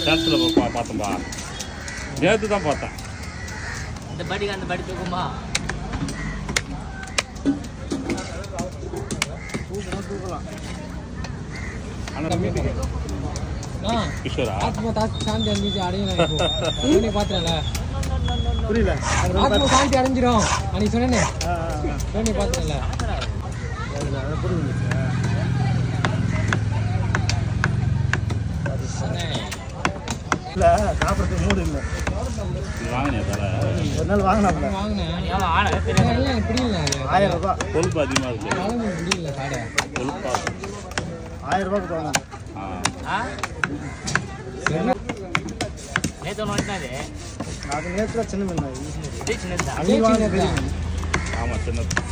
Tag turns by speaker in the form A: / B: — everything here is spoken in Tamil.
A: சேலத்தில் பா பார்த்தோம்பா நேற்று தான் பார்த்தேன்
B: இந்த படிக்கு அந்த படி தூக்குமா
A: ஆனால் மீட்டுக்கு
C: நான்
A: கிஷோரா
C: ஆத்மா தாசி சாந்தி அடைஞ்சிச்சு அடையும் இப்போ நீ பார்த்துறல
D: புரியல
C: ஆத்மா சாந்தி அடைஞ்சிரும் அன்னைக்கு சொன்னேனே
D: ஆ, ஆ, ஆ.
C: நீ பார்த்துறல
D: அதுல, அது புரிஞ்சுச்சு. இல்ல சாப்பிட்றதுக்கு மூடு இல்லை
A: இது வாங்கினே தர
D: ஒரு நாள் வாங்கினாப்ல
C: வாங்கினேன்
B: எவ்வளோ ஆனா
C: இல்லை இல்லை எனக்கு பிடிக்கல அது
D: ஆயிரம் ரூபாய்
A: கொழுப்பு அதிகமாக இருக்குது
C: குழம்பு பிடிக்கல சாடை
A: கொழுப்பா
D: ஆயிரம் ரூபாய்க்கு வாங்கினேன்
A: ஆ
B: ஆ நேற்று ஒன்று வந்துட்டாரு
D: அது நேரத்தில் சின்ன மீன் தான்.
B: இது சின்னதா
D: அன்னைக்கு வாங்கின
C: சின்னதா?
D: பெரிய மீன்.
A: ஆமாம் சின்ன